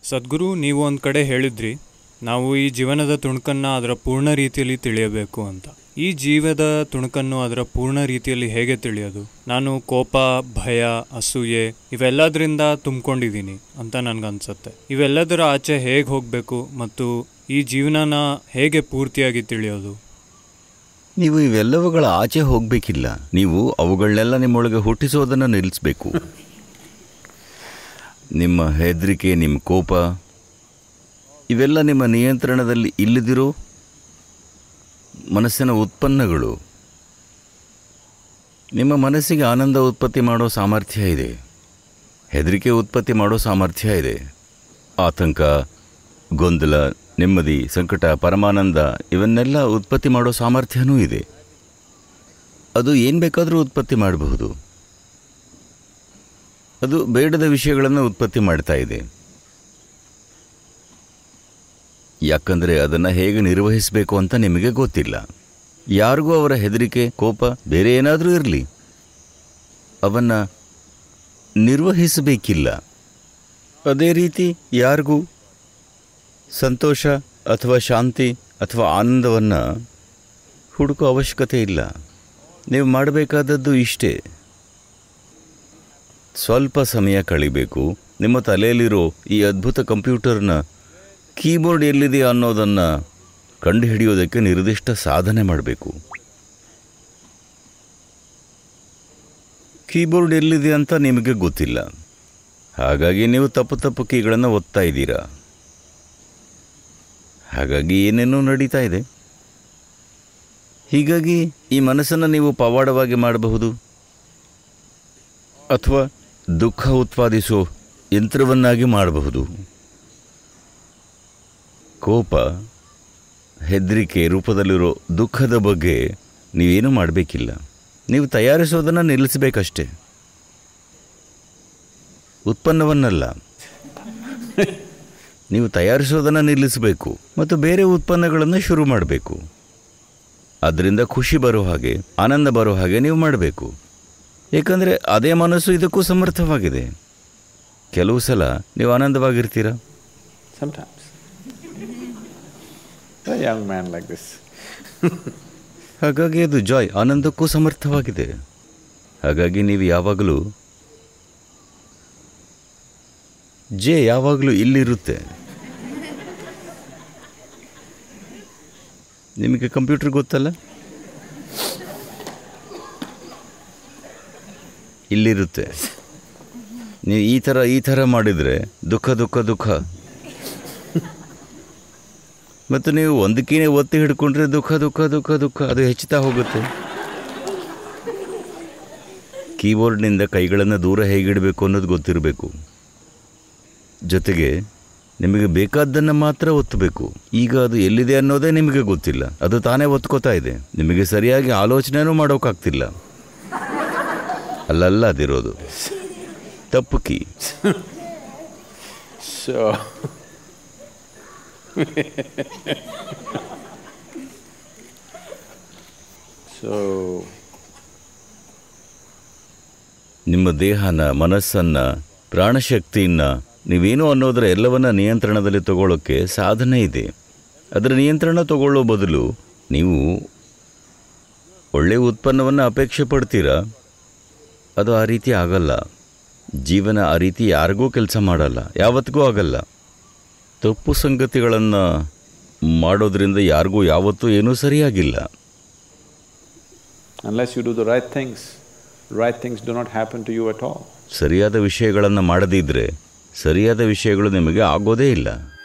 ಸದ್ಗುರು ನೀವು ಒಂದು ಕಡೆ ಹೇಳಿದ್ರಿ ನಾವು ಈ ಜೀವನದ ತುಣುಕನ್ನು ಅದರ ಪೂರ್ಣ ರೀತಿಯಲ್ಲಿ ತಿಳಿಯಬೇಕು ಅಂತ ಈ ಜೀವದ ತುಣುಕನ್ನು ಅದರ ಪೂರ್ಣ ರೀತಿಯಲ್ಲಿ ಹೇಗೆ ತಿಳಿಯೋದು ನಾನು ಕೋಪ ಭಯ ಅಸೂಯೆ ಇವೆಲ್ಲದರಿಂದ ತುಂಬಿಕೊಂಡಿದ್ದೀನಿ ಅಂತ ನನಗನ್ಸುತ್ತೆ ಇವೆಲ್ಲದರ ಆಚೆ ಹೇಗೆ ಹೋಗಬೇಕು ಮತ್ತು ಈ ಜೀವನನ ಹೇಗೆ ಪೂರ್ತಿಯಾಗಿ ತಿಳಿಯೋದು ನೀವು ಇವೆಲ್ಲವುಗಳ ಆಚೆ ಹೋಗಬೇಕಿಲ್ಲ ನೀವು ಅವುಗಳನ್ನೆಲ್ಲ ನಿಮ್ಮೊಳಗೆ ಹುಟ್ಟಿಸೋದನ್ನು ನಿಲ್ಲಿಸಬೇಕು ನಿಮ್ಮ ಹೆದರಿಕೆ ನಿಮ್ಮ ಕೋಪ ಇವೆಲ್ಲ ನಿಮ್ಮ ನಿಯಂತ್ರಣದಲ್ಲಿ ಇಲ್ಲದಿರೋ ಮನಸ್ಸಿನ ಉತ್ಪನ್ನಗಳು ನಿಮ್ಮ ಮನಸ್ಸಿಗೆ ಆನಂದ ಉತ್ಪತ್ತಿ ಮಾಡೋ ಸಾಮರ್ಥ್ಯ ಇದೆ ಹೆದರಿಕೆ ಉತ್ಪತ್ತಿ ಮಾಡೋ ಸಾಮರ್ಥ್ಯ ಇದೆ ಆತಂಕ ಗೊಂದಲ ನೆಮ್ಮದಿ ಸಂಕಟ ಪರಮಾನಂದ ಇವನ್ನೆಲ್ಲ ಉತ್ಪತ್ತಿ ಮಾಡೋ ಸಾಮರ್ಥ್ಯನೂ ಇದೆ ಅದು ಏನು ಬೇಕಾದರೂ ಉತ್ಪತ್ತಿ ಮಾಡಬಹುದು ಅದು ಬೇಡದ ವಿಷಯಗಳನ್ನು ಉತ್ಪತ್ತಿ ಮಾಡ್ತಾ ಇದೆ ಯಾಕಂದರೆ ಅದನ್ನು ಹೇಗೆ ನಿರ್ವಹಿಸಬೇಕು ಅಂತ ನಿಮಗೆ ಗೊತ್ತಿಲ್ಲ ಯಾರಿಗೂ ಅವರ ಹೆದರಿಕೆ ಕೋಪ ಬೇರೆ ಏನಾದರೂ ಇರಲಿ ಅವನ್ನು ನಿರ್ವಹಿಸಬೇಕಿಲ್ಲ ಅದೇ ರೀತಿ ಯಾರಿಗೂ ಸಂತೋಷ ಅಥವಾ ಶಾಂತಿ ಅಥವಾ ಆನಂದವನ್ನು ಹುಡುಕೋ ಅವಶ್ಯಕತೆ ಇಲ್ಲ ನೀವು ಮಾಡಬೇಕಾದದ್ದು ಇಷ್ಟೇ ಸ್ವಲ್ಪ ಸಮಯ ಕಳಿಬೇಕು ನಿಮ್ಮ ತಲೆಯಲ್ಲಿರೋ ಈ ಅದ್ಭುತ ಕಂಪ್ಯೂಟರ್ನ ಕೀಬೋರ್ಡ್ ಎಲ್ಲಿದೆ ಅನ್ನೋದನ್ನು ಕಂಡುಹಿಡಿಯೋದಕ್ಕೆ ನಿರ್ದಿಷ್ಟ ಸಾಧನೆ ಮಾಡಬೇಕು ಕೀಬೋರ್ಡ್ ಎಲ್ಲಿದೆ ಅಂತ ನಿಮಗೆ ಗೊತ್ತಿಲ್ಲ ಹಾಗಾಗಿ ನೀವು ತಪ್ಪು ತಪ್ಪು ಕೀಗಳನ್ನು ಒತ್ತಾ ಇದ್ದೀರಾ ಹಾಗಾಗಿ ಏನೇನೋ ನಡೀತಾ ಇದೆ ಹೀಗಾಗಿ ಈ ಮನಸ್ಸನ್ನು ನೀವು ಪವಾಡವಾಗಿ ಮಾಡಬಹುದು ಅಥವಾ ದುಃಖ ಉತ್ಪಾದಿಸೋ ಯಂತ್ರವನ್ನಾಗಿ ಮಾಡಬಹುದು ಕೋಪ ಹೆದರಿಕೆ ರೂಪದಲ್ಲಿರೋ ದುಃಖದ ಬಗ್ಗೆ ನೀವೇನೂ ಮಾಡಬೇಕಿಲ್ಲ ನೀವು ತಯಾರಿಸೋದನ್ನು ನಿಲ್ಲಿಸಬೇಕಷ್ಟೆ ಉತ್ಪನ್ನವನ್ನಲ್ಲ ನೀವು ತಯಾರಿಸೋದನ್ನು ನಿಲ್ಲಿಸಬೇಕು ಮತ್ತು ಬೇರೆ ಉತ್ಪನ್ನಗಳನ್ನು ಶುರು ಮಾಡಬೇಕು ಅದರಿಂದ ಖುಷಿ ಬರೋ ಹಾಗೆ ಆನಂದ ಬರೋ ಹಾಗೆ ನೀವು ಮಾಡಬೇಕು ಏಕೆಂದರೆ ಅದೇ ಮನಸ್ಸು ಇದಕ್ಕೂ ಸಮರ್ಥವಾಗಿದೆ ಕೆಲವು ಸಲ ನೀವು ಆನಂದವಾಗಿರ್ತೀರಾ Sometimes. A young man like this. ಹಾಗಾಗಿ ಅದು ಜಾಯ್ ಆನಂದಕ್ಕೂ ಸಮರ್ಥವಾಗಿದೆ ಹಾಗಾಗಿ ನೀವು ಯಾವಾಗಲೂ ಜೆ ಯಾವಾಗಲೂ ಇಲ್ಲಿರುತ್ತೆ ನಿಮಗೆ ಕಂಪ್ಯೂಟರ್ ಗೊತ್ತಲ್ಲ ಇಲ್ಲಿರುತ್ತೆ ನೀವು ಈ ಥರ ಈ ಥರ ಮಾಡಿದರೆ ದುಃಖ ದುಃಖ ದುಃಖ ಮತ್ತು ನೀವು ಒಂದಕ್ಕೇನೆ ಒತ್ತಿ ಹಿಡ್ಕೊಂಡ್ರೆ ದುಃಖ ದುಃಖ ದುಃಖ ದುಃಖ ಅದು ಹೆಚ್ಚುತ್ತಾ ಹೋಗುತ್ತೆ ಕೀಬೋರ್ಡ್ನಿಂದ ಕೈಗಳನ್ನು ದೂರ ಹೇಗಿಡಬೇಕು ಅನ್ನೋದು ಗೊತ್ತಿರಬೇಕು ಜೊತೆಗೆ ನಿಮಗೆ ಬೇಕಾದ್ದನ್ನು ಮಾತ್ರ ಒತ್ತಬೇಕು ಈಗ ಅದು ಎಲ್ಲಿದೆ ಅನ್ನೋದೇ ನಿಮಗೆ ಗೊತ್ತಿಲ್ಲ ಅದು ತಾನೇ ಒತ್ಕೋತಾ ಇದೆ ನಿಮಗೆ ಸರಿಯಾಗಿ ಆಲೋಚನೆನೂ ಮಾಡೋಕ್ಕಾಗ್ತಿಲ್ಲ ಅಲ್ಲಲ್ಲ ಅದಿರೋದು ತಪ್ಪು ಕೀ So, so ನಿಮ್ಮ ದೇಹನ ಮನಸ್ಸನ್ನು ಪ್ರಾಣಶಕ್ತಿಯನ್ನು ನೀವೇನು ಅನ್ನೋದರ ಎಲ್ಲವನ್ನ ನಿಯಂತ್ರಣದಲ್ಲಿ ತಗೊಳ್ಳೋಕ್ಕೆ ಸಾಧನೆ ಇದೆ ಅದರ ನಿಯಂತ್ರಣ ತಗೊಳ್ಳೋ ಬದಲು ನೀವು ಒಳ್ಳೆಯ ಉತ್ಪನ್ನವನ್ನು ಅಪೇಕ್ಷೆ ಪಡ್ತೀರಾ ಅದು ಆ ರೀತಿ ಆಗಲ್ಲ ಜೀವನ ಆ ರೀತಿ ಯಾರಿಗೂ ಕೆಲಸ ಮಾಡಲ್ಲ ಯಾವತ್ತಿಗೂ ಆಗಲ್ಲ ತಪ್ಪು ಸಂಗತಿಗಳನ್ನು ಮಾಡೋದ್ರಿಂದ ಯಾರಿಗೂ ಯಾವತ್ತೂ ಏನೂ ಸರಿಯಾಗಿಲ್ಲ unless you do the right things, right things do not happen to you at all. ಸರಿಯಾದ ವಿಷಯಗಳನ್ನು ಮಾಡದಿದ್ದರೆ ಸರಿಯಾದ ವಿಷಯಗಳು ನಿಮಗೆ ಆಗೋದೇ ಇಲ್ಲ